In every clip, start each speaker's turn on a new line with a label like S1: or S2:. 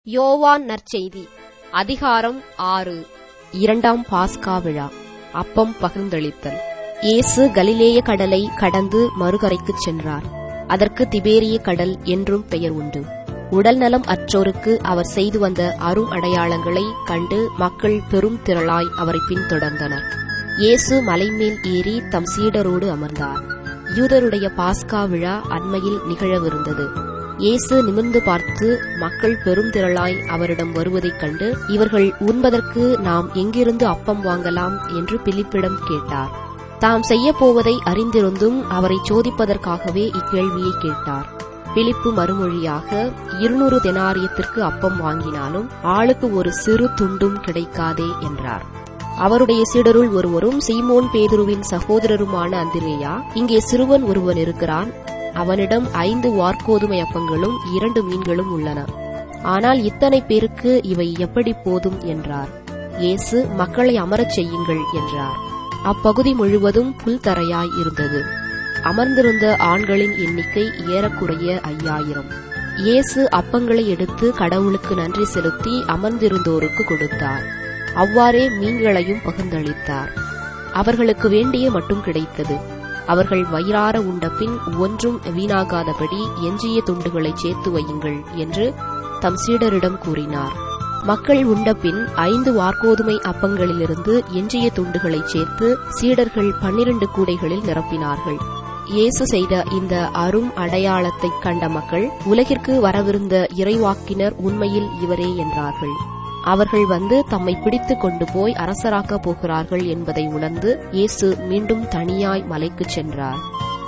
S1: யோவான் நற்செய்தி அதிகாரம் ஆறு இரண்டாம் பாஸ்கா விழா அப்பம் பகிர்ந்தளித்தல் இயேசு கலிலேய கடலை கடந்து மறுகரைக்குச் சென்றார் அதற்கு திபேரிய கடல் என்றும் பெயர் உண்டு உடல்நலம் அற்றோருக்கு அவர் செய்து வந்த அரும் அடையாளங்களை கண்டு மக்கள் பெரும் திரளாய் அவரை பின்தொடர்ந்தனர் இயேசு மலைமேல் ஏறி தம் சீடரோடு அமர்ந்தார் யூதருடைய பாஸ்கா விழா அண்மையில் நிகழவிருந்தது இயேசு நிமிர்ந்து பார்த்து மக்கள் பெரும் திரளாய் அவரிடம் வருவதைக் கண்டு இவர்கள் உண்பதற்கு நாம் எங்கிருந்து அப்பம் வாங்கலாம் என்று பிலிப்பிடம் கேட்டார் தாம் செய்யப் போவதை அறிந்திருந்தும் அவரை சோதிப்பதற்காகவே இக்கேள்வியை கேட்டார் பிலிப்பு மறுமொழியாக இருநூறு தெனாரியத்திற்கு அப்பம் வாங்கினாலும் ஆளுக்கு ஒரு சிறு துண்டும் கிடைக்காதே என்றார் அவருடைய சீடருள் ஒருவரும் சீமோன் பேதுருவின் சகோதரருமான அந்திரேயா இங்கே சிறுவன் ஒருவன் இருக்கிறான் அவனிடம் ஐந்து வார்கோதுமை அப்பங்களும் இரண்டு மீன்களும் உள்ளன ஆனால் இத்தனை பேருக்கு இவை எப்படி போதும் என்றார் இயேசு மக்களை அமரச் செய்யுங்கள் என்றார் அப்பகுதி முழுவதும் புல்தரையாய் இருந்தது அமர்ந்திருந்த ஆண்களின் எண்ணிக்கை ஏறக்குறைய ஐயாயிரம் இயேசு அப்பங்களை எடுத்து கடவுளுக்கு நன்றி செலுத்தி அமர்ந்திருந்தோருக்கு கொடுத்தார் அவ்வாறே மீன்களையும் பகிர்ந்தளித்தார் அவர்களுக்கு வேண்டிய மட்டும் கிடைத்தது அவர்கள் வயிறார உண்ட பின் ஒன்றும் வீணாகாதபடி எஞ்சிய துண்டுகளை சேர்த்து வையுங்கள் என்று தம் சீடரிடம் கூறினார் மக்கள் உண்டபின் ஐந்து வார்கோதுமை அப்பங்களிலிருந்து எஞ்சிய துண்டுகளை சேர்த்து சீடர்கள் பன்னிரண்டு கூடைகளில் நிரப்பினார்கள் இயேசு செய்த இந்த அரும் அடையாளத்தைக் கண்ட மக்கள் உலகிற்கு வரவிருந்த இறைவாக்கினர் உண்மையில் இவரே என்றார்கள் அவர்கள் வந்து தம்மை பிடித்து கொண்டு போய் அரசராக்கப் போகிறார்கள் என்பதை உணர்ந்து இயேசு மீண்டும் தனியாய் மலைக்குச் சென்றார்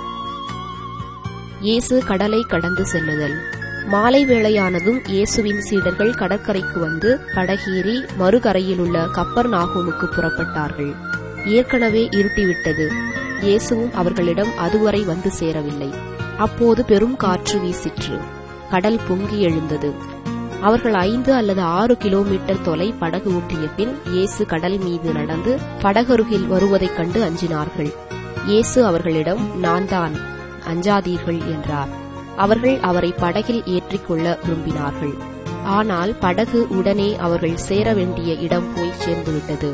S1: இயேசு கடலை கடந்து செல்லுதல் மாலை வேளையானதும் இயேசுவின் சீடர்கள் கடற்கரைக்கு வந்து படகேறி மறுகரையிலுள்ள கப்பர் நாகூமுக்கு புறப்பட்டார்கள் ஏற்கனவே இருட்டிவிட்டது இயேசுவும் அவர்களிடம் அதுவரை வந்து சேரவில்லை அப்போது பெரும் காற்று வீசிற்று கடல் பொங்கி எழுந்தது அவர்கள் ஐந்து அல்லது ஆறு கிலோமீட்டர் தொலை படகு ஓட்டிய பின் இயேசு கடல் மீது நடந்து படகருகில் வருவதைக் கண்டு அஞ்சினார்கள் இயேசு அவர்களிடம் நான் தான் அஞ்சாதீர்கள் என்றார் அவர்கள் அவரை படகில் ஏற்றிக்கொள்ள விரும்பினார்கள் ஆனால் படகு உடனே அவர்கள் சேர வேண்டிய இடம் போய் சேர்ந்துவிட்டது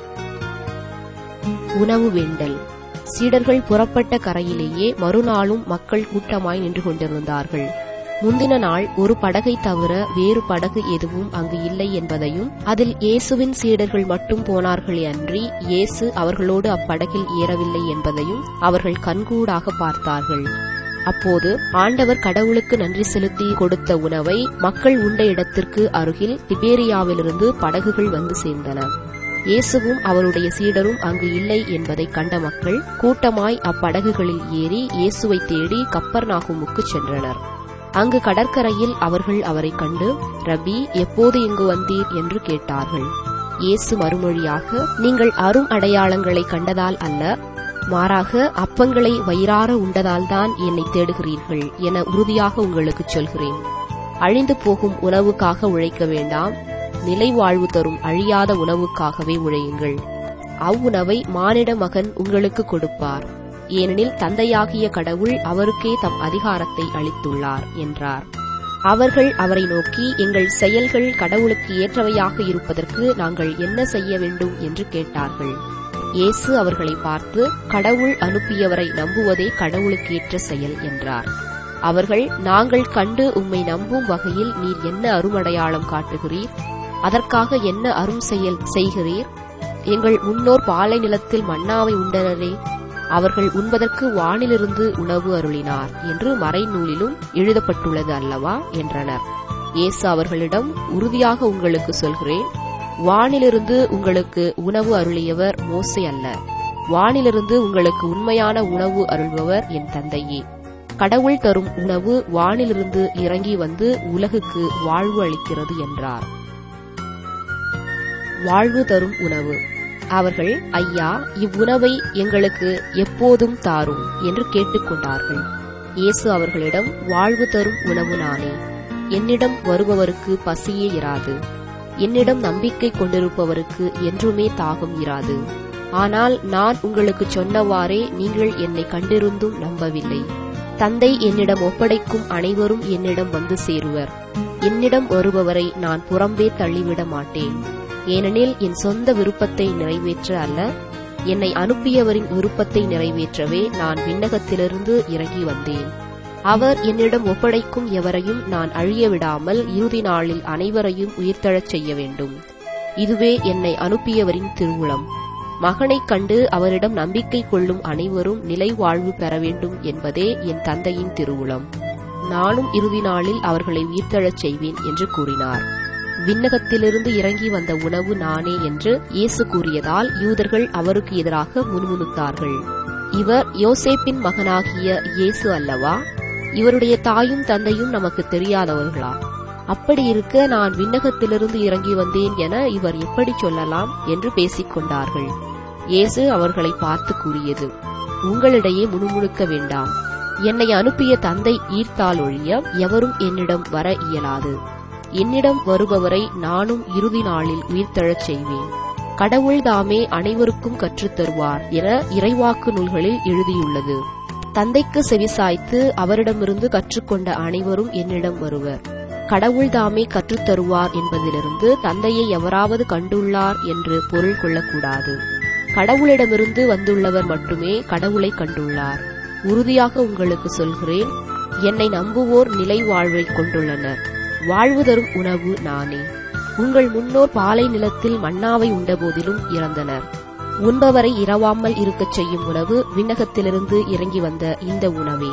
S1: உணவு வேண்டல் சீடர்கள் புறப்பட்ட கரையிலேயே மறுநாளும் மக்கள் கூட்டமாய் நின்று கொண்டிருந்தார்கள் முந்தின நாள் ஒரு படகை தவிர வேறு படகு எதுவும் அங்கு இல்லை என்பதையும் அதில் இயேசுவின் சீடர்கள் மட்டும் போனார்களே அன்றி இயேசு அவர்களோடு அப்படகில் ஏறவில்லை என்பதையும் அவர்கள் கண்கூடாக பார்த்தார்கள் அப்போது ஆண்டவர் கடவுளுக்கு நன்றி செலுத்தி கொடுத்த உணவை மக்கள் உண்ட இடத்திற்கு அருகில் திபேரியாவிலிருந்து படகுகள் வந்து சேர்ந்தன இயேசுவும் அவருடைய சீடரும் அங்கு இல்லை என்பதை கண்ட மக்கள் கூட்டமாய் அப்படகுகளில் ஏறி இயேசுவை தேடி கப்பர் நாகுமுக்கு சென்றனர் அங்கு கடற்கரையில் அவர்கள் அவரை கண்டு ரபி எப்போது இங்கு வந்தீர் என்று கேட்டார்கள் இயேசு மறுமொழியாக நீங்கள் அரும் அடையாளங்களை கண்டதால் அல்ல மாறாக அப்பங்களை வயிறார உண்டதால்தான் என்னை தேடுகிறீர்கள் என உறுதியாக உங்களுக்கு சொல்கிறேன் அழிந்து போகும் உணவுக்காக உழைக்க வேண்டாம் நிலை வாழ்வு தரும் அழியாத உணவுக்காகவே உழையுங்கள் அவ்வுணவை மானிட மகன் உங்களுக்கு கொடுப்பார் ஏனெனில் தந்தையாகிய கடவுள் அவருக்கே தம் அதிகாரத்தை அளித்துள்ளார் என்றார் அவர்கள் அவரை நோக்கி எங்கள் செயல்கள் கடவுளுக்கு ஏற்றவையாக இருப்பதற்கு நாங்கள் என்ன செய்ய வேண்டும் என்று கேட்டார்கள் இயேசு அவர்களை பார்த்து கடவுள் அனுப்பியவரை நம்புவதே கடவுளுக்கு ஏற்ற செயல் என்றார் அவர்கள் நாங்கள் கண்டு உம்மை நம்பும் வகையில் நீர் என்ன அருமடையாளம் காட்டுகிறீர் அதற்காக என்ன அரும் செயல் செய்கிறீர் எங்கள் முன்னோர் பாலை நிலத்தில் மன்னாவை உண்டனரே அவர்கள் உண்பதற்கு வானிலிருந்து உணவு அருளினார் என்று மறைநூலிலும் எழுதப்பட்டுள்ளது அல்லவா என்றனர் இயேசு அவர்களிடம் உறுதியாக உங்களுக்கு சொல்கிறேன் வானிலிருந்து உங்களுக்கு உணவு அருளியவர் மோசே அல்ல வானிலிருந்து உங்களுக்கு உண்மையான உணவு அருள்பவர் என் தந்தையே கடவுள் தரும் உணவு வானிலிருந்து இறங்கி வந்து உலகுக்கு வாழ்வு அளிக்கிறது என்றார் வாழ்வு தரும் உணவு அவர்கள் ஐயா இவ்வுணவை எங்களுக்கு எப்போதும் தாரும் என்று கேட்டுக்கொண்டார்கள் இயேசு அவர்களிடம் வாழ்வு தரும் உணவு நானே என்னிடம் வருபவருக்கு பசியே இராது என்னிடம் நம்பிக்கை கொண்டிருப்பவருக்கு என்றுமே தாகம் இராது ஆனால் நான் உங்களுக்கு சொன்னவாறே நீங்கள் என்னை கண்டிருந்தும் நம்பவில்லை தந்தை என்னிடம் ஒப்படைக்கும் அனைவரும் என்னிடம் வந்து சேருவர் என்னிடம் வருபவரை நான் புறம்பே தள்ளிவிட மாட்டேன் ஏனெனில் என் சொந்த விருப்பத்தை நிறைவேற்ற அல்ல என்னை அனுப்பியவரின் விருப்பத்தை நிறைவேற்றவே நான் விண்ணகத்திலிருந்து இறங்கி வந்தேன் அவர் என்னிடம் ஒப்படைக்கும் எவரையும் நான் அழிய விடாமல் இறுதி நாளில் அனைவரையும் உயிர்த்தெழச் செய்ய வேண்டும் இதுவே என்னை அனுப்பியவரின் திருவுளம் மகனைக் கண்டு அவரிடம் நம்பிக்கை கொள்ளும் அனைவரும் நிலை வாழ்வு பெற வேண்டும் என்பதே என் தந்தையின் திருவுளம் நானும் இறுதி நாளில் அவர்களை உயிர்த்தெழச் செய்வேன் என்று கூறினார் விண்ணகத்திலிருந்து இறங்கி வந்த உணவு நானே என்று இயேசு கூறியதால் யூதர்கள் அவருக்கு எதிராக முணுமுணுத்தார்கள் இவர் யோசேப்பின் மகனாகிய இயேசு அல்லவா இவருடைய தாயும் தந்தையும் நமக்கு தெரியாதவர்களா அப்படி இருக்க நான் விண்ணகத்திலிருந்து இறங்கி வந்தேன் என இவர் எப்படி சொல்லலாம் என்று பேசிக் கொண்டார்கள் இயேசு அவர்களை பார்த்து கூறியது உங்களிடையே முணுமுணுக்க வேண்டாம் என்னை அனுப்பிய தந்தை ஈர்த்தால் ஒழிய எவரும் என்னிடம் வர இயலாது என்னிடம் வருபவரை நானும் இறுதி நாளில் உயிர்த்தெழச் செய்வேன் கடவுள் தாமே அனைவருக்கும் கற்றுத் தருவார் என இறைவாக்கு நூல்களில் எழுதியுள்ளது தந்தைக்கு செவிசாய்த்து அவரிடமிருந்து கற்றுக்கொண்ட அனைவரும் என்னிடம் வருவர் கடவுள் தாமே கற்றுத் தருவார் என்பதிலிருந்து தந்தையை எவராவது கண்டுள்ளார் என்று பொருள் கொள்ளக்கூடாது கடவுளிடமிருந்து வந்துள்ளவர் மட்டுமே கடவுளை கண்டுள்ளார் உறுதியாக உங்களுக்கு சொல்கிறேன் என்னை நம்புவோர் நிலை வாழ்வை கொண்டுள்ளனர் வாழ்வு தரும் உணவு நானே உங்கள் முன்னோர் பாலை நிலத்தில் மன்னாவை உண்டபோதிலும் இறந்தனர் உண்பவரை இரவாமல் இருக்கச் செய்யும் உணவு விண்ணகத்திலிருந்து இறங்கி வந்த இந்த உணவே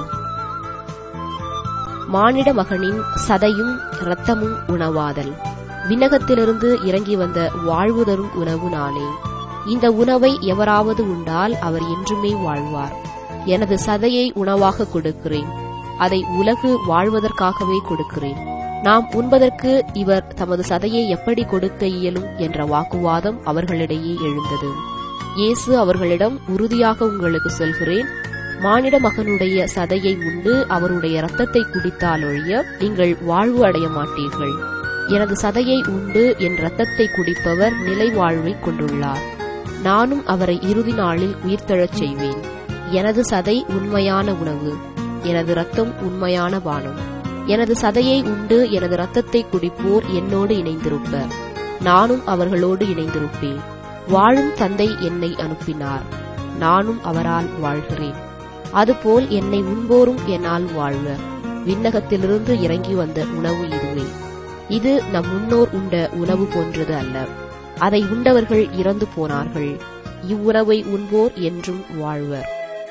S1: மானிட மகனின் சதையும் இரத்தமும் உணவாதல் விண்ணகத்திலிருந்து இறங்கி வந்த வாழ்வு தரும் உணவு நானே இந்த உணவை எவராவது உண்டால் அவர் என்றுமே வாழ்வார் எனது சதையை உணவாக கொடுக்கிறேன் அதை உலகு வாழ்வதற்காகவே கொடுக்கிறேன் நாம் உண்பதற்கு இவர் தமது சதையை எப்படி கொடுக்க இயலும் என்ற வாக்குவாதம் அவர்களிடையே எழுந்தது இயேசு அவர்களிடம் உறுதியாக உங்களுக்கு சொல்கிறேன் மானிட மகனுடைய சதையை உண்டு அவருடைய இரத்தத்தை குடித்தால் ஒழிய நீங்கள் வாழ்வு அடைய மாட்டீர்கள் எனது சதையை உண்டு என் இரத்தத்தை குடிப்பவர் நிலை வாழ்வை கொண்டுள்ளார் நானும் அவரை இறுதி நாளில் உயிர்த்தெழச் செய்வேன் எனது சதை உண்மையான உணவு எனது இரத்தம் உண்மையான பானம் எனது சதையை உண்டு எனது இரத்தத்தை குடிப்போர் என்னோடு இணைந்திருப்பர் நானும் அவர்களோடு இணைந்திருப்பேன் வாழும் தந்தை என்னை அனுப்பினார் நானும் அவரால் வாழ்கிறேன் அதுபோல் என்னை உண்போரும் என்னால் வாழ்வர் விண்ணகத்திலிருந்து இறங்கி வந்த உணவு இதுவே இது நம் முன்னோர் உண்ட உணவு போன்றது அல்ல அதை உண்டவர்கள் இறந்து போனார்கள் இவ்வுணவை உண்போர் என்றும் வாழ்வர்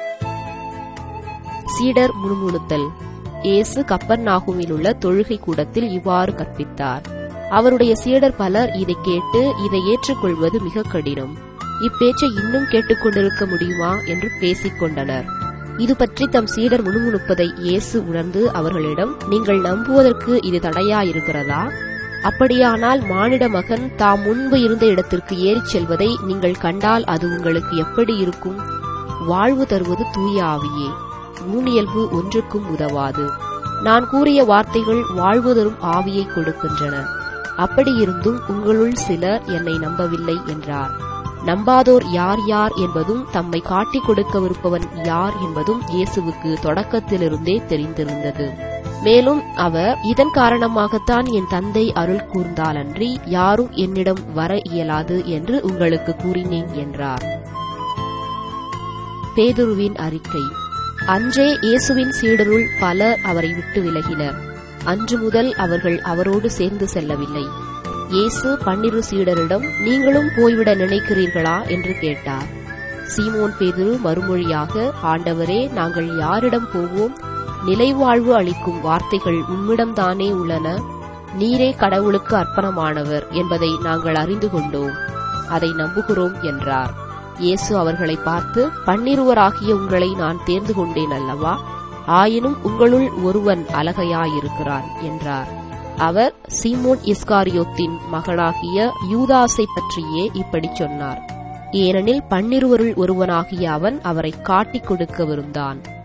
S1: சீடர் முணுமுணுத்தல் இயேசு கப்பர் நாகுமில் உள்ள தொழுகை கூடத்தில் இவ்வாறு கற்பித்தார் அவருடைய சீடர் பலர் இதை கேட்டு இதை ஏற்றுக்கொள்வது மிக கடினம் இப்பேச்சை இன்னும் கேட்டுக்கொண்டிருக்க முடியுமா என்று பேசிக் கொண்டனர் இது பற்றி தம் சீடர் முணுமுணுப்பதை இயேசு உணர்ந்து அவர்களிடம் நீங்கள் நம்புவதற்கு இது தடையாயிருக்கிறதா அப்படியானால் மானிட மகன் தாம் முன்பு இருந்த இடத்திற்கு ஏறிச் செல்வதை நீங்கள் கண்டால் அது உங்களுக்கு எப்படி இருக்கும் வாழ்வு தருவது தூய ஆவியே ஊனியல்பு ஒன்றுக்கும் உதவாது நான் கூறிய வார்த்தைகள் வாழ்வு தரும் ஆவியை கொடுக்கின்றன அப்படியிருந்தும் உங்களுள் சிலர் என்னை நம்பவில்லை என்றார் நம்பாதோர் யார் யார் என்பதும் தம்மை காட்டிக் கொடுக்கவிருப்பவன் யார் என்பதும் இயேசுவுக்கு தொடக்கத்திலிருந்தே தெரிந்திருந்தது மேலும் அவர் இதன் காரணமாகத்தான் என் தந்தை அருள் கூர்ந்தாலன்றி யாரும் என்னிடம் வர இயலாது என்று உங்களுக்கு கூறினேன் என்றார் பேதுருவின் அறிக்கை அன்றே இயேசுவின் சீடருள் பலர் அவரை விட்டு விலகினர் அன்று முதல் அவர்கள் அவரோடு சேர்ந்து செல்லவில்லை இயேசு பன்னிரு சீடரிடம் நீங்களும் போய்விட நினைக்கிறீர்களா என்று கேட்டார் சீமோன் பேதுரு மறுமொழியாக ஆண்டவரே நாங்கள் யாரிடம் போவோம் நிலைவாழ்வு அளிக்கும் வார்த்தைகள் உம்மிடம்தானே உள்ளன நீரே கடவுளுக்கு அர்ப்பணமானவர் என்பதை நாங்கள் அறிந்து கொண்டோம் அதை நம்புகிறோம் என்றார் இயேசு அவர்களை பார்த்து பன்னிருவராகிய உங்களை நான் தேர்ந்து கொண்டேன் அல்லவா ஆயினும் உங்களுள் ஒருவன் அழகையாயிருக்கிறான் என்றார் அவர் சீமோன் இஸ்காரியோத்தின் மகனாகிய யூதாஸை பற்றியே இப்படி சொன்னார் ஏனெனில் பன்னிருவருள் ஒருவனாகிய அவன் அவரை காட்டிக் கொடுக்கவிருந்தான்